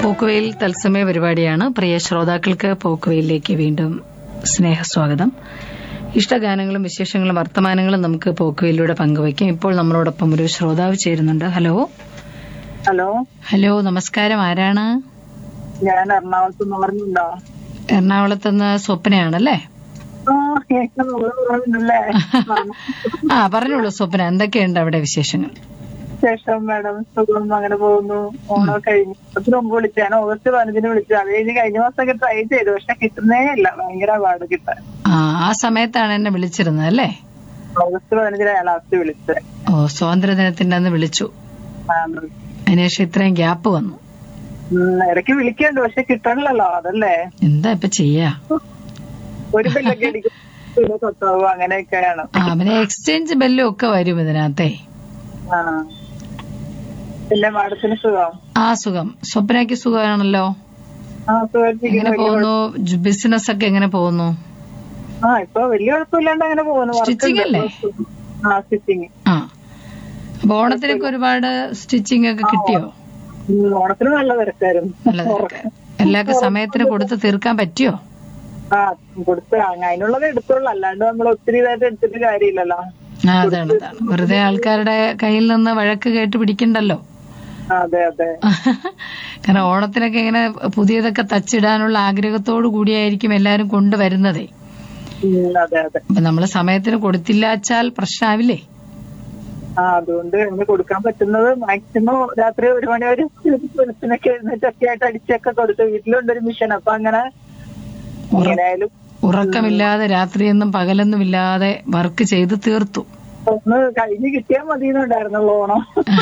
പോക്കുവെയിൽ തത്സമയ പരിപാടിയാണ് പ്രിയ ശ്രോതാക്കൾക്ക് പോക്കുവെയിലേക്ക് വീണ്ടും സ്നേഹസ്വാഗതം ഇഷ്ടഗാനങ്ങളും വിശേഷങ്ങളും വർത്തമാനങ്ങളും നമുക്ക് പോക്കുവെയിലൂടെ പങ്കുവയ്ക്കാം ഇപ്പോൾ നമ്മളോടൊപ്പം ഒരു ശ്രോതാവ് ചേരുന്നുണ്ട് ഹലോ ഹലോ ഹലോ നമസ്കാരം ആരാണ് ഞാൻ എറണാകുളത്ത് നിന്ന് പറഞ്ഞുണ്ടോ എറണാകുളത്ത് നിന്ന് സ്വപ്നയാണല്ലേ ആ കേൾക്കാൻ പറഞ്ഞല്ലേ ആ പറഞ്ഞോളൂ സ്വപ്ന എന്തൊക്കെയുണ്ട് അവിടെ വിശേഷങ്ങൾ ശേഷം മാഡം സുഖം അങ്ങനെ പോകുന്നു ഓണം കഴിഞ്ഞു അതിന് മുമ്പ് വിളിച്ചു ഞാൻ ഓഗസ്റ്റ് പതിനഞ്ചിന് വിളിച്ചു അത് കഴിഞ്ഞ് കഴിഞ്ഞ മാസമൊക്കെ ട്രൈ ചെയ്തു പക്ഷെ കിട്ടുന്നേ ഇല്ല ഭയങ്കര പാട് കിട്ടാൻ ആ ആ സമയത്താണ് എന്നെ വിളിച്ചിരുന്നത് അല്ലേ ഓഗസ്റ്റ് പതിനഞ്ചിനാണ് ലാസ്റ്റ് വിളിച്ചത് ഓ സ്വാതന്ത്ര്യദിനത്തിന്റെ അന്ന് വിളിച്ചു ആ, അതിനുശേഷം ഇത്രയും ഗ്യാപ്പ് വന്നു ഉം, ഇടയ്ക്ക് വിളിക്കണ്ട് പക്ഷെ കിട്ടണില്ലല്ലോ അതല്ലേ എന്താ ഇപ്പൊ ചെയ്യാ ഒരു ബില്ലൊക്കെ അടിക്കും പിന്നെ കൊത്താവും അങ്ങനെയൊക്കെയാണ് ആ പിന്നെ എക്സ്ചേഞ്ച് ബെല്ലും ഒക്കെ വരും ഇതിനകത്തെ ആ പിന്നെ മാഡത്തിന് സുഖം ആ സുഖം സ്വപ്നയ്ക്ക് സുഖമാണല്ലോ ആ സുഖമായിട്ടിരിക്കുന്നു. എങ്ങനെ പോകുന്നു ബിസിനസ് ഒക്കെ എങ്ങനെ പോകുന്നു ആ ഇപ്പൊ വലിയ കുഴപ്പമില്ലാണ്ട് അങ്ങനെ പോകുന്നു Work Stitching ഉണ്ട്. അല്ലേ? ആ സ്റ്റിച്ചിങ് ആ അപ്പൊ ഓണത്തിനൊക്കെ ഒരുപാട് സ്റ്റിച്ചിങ് ഒക്കെ കിട്ടിയോ ഓണത്തിന് നല്ല തിരക്കായിരുന്നു നല്ല തിരക്ക് എല്ലാവർക്കും സമയത്തിന് കൊടുത്ത് തീർക്കാൻ പറ്റിയോ ആ കൊടുത്ത് അതിനുള്ളത് എടുത്തോളൂ അല്ലാണ്ട് നമ്മൾ ഒത്തിരി ഇതായിട്ട് എടുത്തിട്ട് കാര്യമില്ലല്ലോ ആ അതാണ് അതാണ് വെറുതെ ആൾക്കാരുടെ കയ്യിൽ നിന്ന് വഴക്ക് കേട്ട് പിടിക്കണ്ടല്ലോ ആ, അതെ അതെ കാരണം ഓണത്തിനൊക്കെ ഇങ്ങനെ പുതിയതൊക്കെ തച്ചിടാനുള്ള ആഗ്രഹത്തോടു കൂടിയായിരിക്കും എല്ലാരും കൊണ്ടുവരുന്നതേ ഉം, അതെ അതെ അപ്പൊ നമ്മള് സമയത്തിന് കൊടുത്തില്ലാച്ചാൽ പ്രശ്നമാവില്ലേ ആ അതുകൊണ്ട് അങ്ങനെ കൊടുക്കാൻ പറ്റുന്നത് മാക്സിമം രാത്രി ഒരു മണി വരെ വെളുപ്പിനൊക്കെ എഴുന്നേറ്റൊക്കെ ആയിട്ട് അടിച്ചൊക്കെ കൊടുത്തു വീട്ടിലുണ്ട് ഒരു മിഷൻ അപ്പൊ അങ്ങനെ എങ്ങനെയായാലും ഉറക്കമില്ലാതെ രാത്രിയൊന്നും പകലൊന്നും ഇല്ലാതെ വർക്ക് ചെയ്ത് തീർത്തു ഒന്ന് കഴിഞ്ഞ് കിട്ടിയാൽ മതി എന്നുണ്ടായിരുന്നുള്ളൂ ഓണം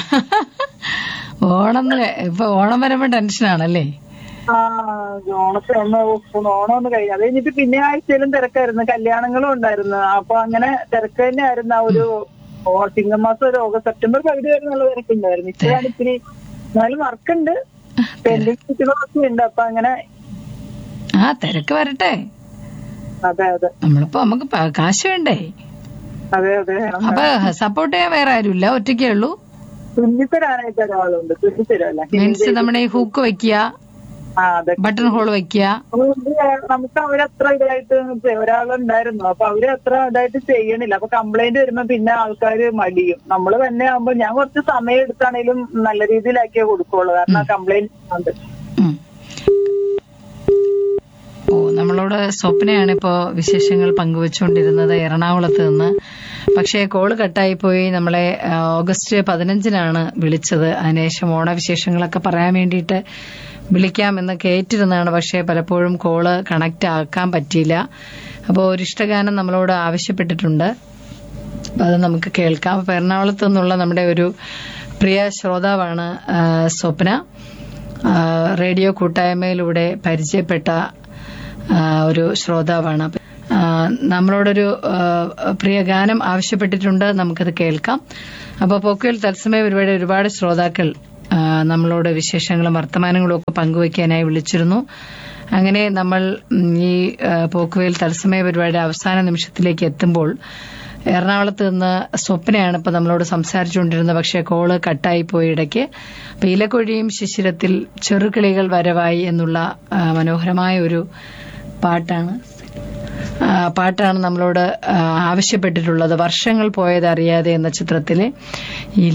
ഓണം ന്ന് ഇപ്പൊ ഓണം വരുമ്പോ ടെൻഷനാണല്ലേ ആ ഓണത്തിന് ഒന്ന് ഓണം ഒന്ന് കഴിഞ്ഞു അത് കഴിഞ്ഞിട്ട് പിന്നെ ആഴ്ചയിലും തിരക്കായിരുന്നു കല്യാണങ്ങളും ഉണ്ടായിരുന്നു അപ്പൊ അങ്ങനെ തിരക്ക് തന്നെയായിരുന്നു ആ ഒരു ഓ- ചിങ്ങമാസം ഒരു ഓഗസ്റ്റ് സെപ്റ്റംബർ പകുതി വരെ നല്ല തിരക്കുണ്ടായിരുന്നു ഇപ്പോഴാണ് ഇത്തിരി എന്നാലും വർക്കുണ്ട് പെൻഡിങ് ചുറ്റുകളൊക്കെ ഉണ്ട് അപ്പൊ അങ്ങനെ ആ തിരക്ക് വരട്ടെ അതെ അതെ നമ്മളിപ്പോ നമുക്ക് പ- കാശ് വേണ്ടേ അതെ അതെ അപ്പൊ സപ്പോർട്ട് ചെയ്യാൻ വേറെ ആരുമില്ല ഒറ്റയ്ക്കേ ഉള്ളൂ തുന്നിത്തരാനായിട്ട് ഒരാളുണ്ട് തുന്നിത്തരല്ല മീൻസ് നമ്മുടെ ഈ ഹൂക്ക് വെക്കുക ആ അതെ ബട്ടൺ ഹോൾ വെക്കുക അതുകൊണ്ട് നമുക്ക് അവരത്ര ഇതായിട്ട് ഒരാളുണ്ടായിരുന്നു അപ്പൊ അവര് അത്ര ഇതായിട്ട് ചെയ്യണില്ല അപ്പൊ കംപ്ലൈന്റ് വരുമ്പോ പിന്നെ ആൾക്കാര് മടിയും നമ്മള് തന്നെ ആകുമ്പോ ഞാൻ കുറച്ച് സമയം എടുത്താണേലും നല്ല രീതിയിലാക്കിയേ കൊടുക്കുള്ളൂ കാരണം കംപ്ലൈന്റ് ഉണ്ട് ഉം. ഓ നമ്മളോട് സ്വപ്നയാണ് ഇപ്പോ വിശേഷങ്ങൾ പങ്കുവച്ചുകൊണ്ടിരുന്നത് എറണാകുളത്ത് നിന്ന് പക്ഷേ കോള് കട്ടായി പോയി നമ്മളെ ആ, ഓഗസ്റ്റ് പതിനഞ്ചിനാണ് വിളിച്ചത് അതിനുശേഷം ഓണവിശേഷങ്ങളൊക്കെ പറയാൻ വേണ്ടിയിട്ട് വിളിക്കാം എന്ന് കേട്ടിരുന്നതാണ് പക്ഷേ പലപ്പോഴും കോള് കണക്ട് ആക്കാൻ പറ്റിയില്ല അപ്പോൾ ഒരു ഇഷ്ടഗാനം നമ്മളോട് ആവശ്യപ്പെട്ടിട്ടുണ്ട് അപ്പൊ അത് നമുക്ക് കേൾക്കാം അപ്പൊ എറണാകുളത്ത് നിന്നുള്ള നമ്മുടെ ഒരു പ്രിയ ശ്രോതാവാണ് ആ, സ്വപ്ന ആ, റേഡിയോ കൂട്ടായ്മയിലൂടെ പരിചയപ്പെട്ട ആ, ഒരു ശ്രോതാവാണ് ആ, നമ്മളോടൊരു ആ, പ്രിയ ഗാനം ആവശ്യപ്പെട്ടിട്ടുണ്ട് നമുക്കത് കേൾക്കാം അപ്പോൾ പോക്കുവൽ തത്സമയ പരിപാടി ഒരുപാട് ശ്രോതാക്കൾ ആ, നമ്മളോട് വിശേഷങ്ങളും വർത്തമാനങ്ങളും ഒക്കെ പങ്കുവയ്ക്കാനായി വിളിച്ചിരുന്നു അങ്ങനെ നമ്മൾ ഉം, ഈ ആ, പോക്കുവയിൽ തത്സമയ പരിപാടി അവസാന നിമിഷത്തിലേക്ക് എത്തുമ്പോൾ എറണാകുളത്ത് നിന്ന് സ്വപ്നയാണ് ഇപ്പൊ നമ്മളോട് സംസാരിച്ചുകൊണ്ടിരുന്നത് പക്ഷേ കോള് കട്ടായി പോയി ഇടയ്ക്ക് അപ്പൊ ഇലക്കൊഴിയും ശിശിരത്തിൽ ചെറുകിളികൾ വരവായി എന്നുള്ള ആ, മനോഹരമായ ഒരു പാട്ടാണ് ആ, പാട്ടാണ് നമ്മളോട് ആ, ആവശ്യപ്പെട്ടിട്ടുള്ളത് വർഷങ്ങൾ പോയതറിയാതെ എന്ന ചിത്രത്തിലെ ഈ